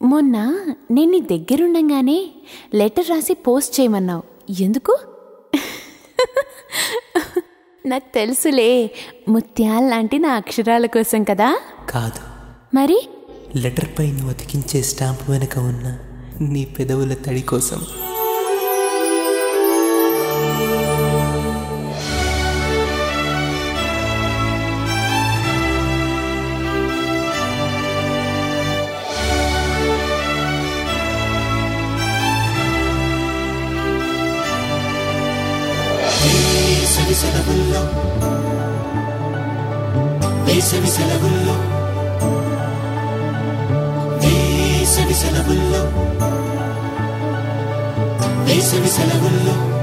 మొన్న నేను నీ దగ్గరుండంగానే లెటర్ రాసి పోస్ట్ చేయమన్నావు ఎందుకు నాకు తెలుసులే ముత్యాల్లాంటి నా అక్షరాల కోసం కదా కాదు మరి లెటర్ పై నువ్వు అతికించే స్టాంప్ వెనుక ఉన్న నీ పెదవుల తడి కోసం వేసవి సెలవుల్లో వేసవి సెలవుల్లో వేసవి సెలవుల్లో వేసవి సెలవుల్లో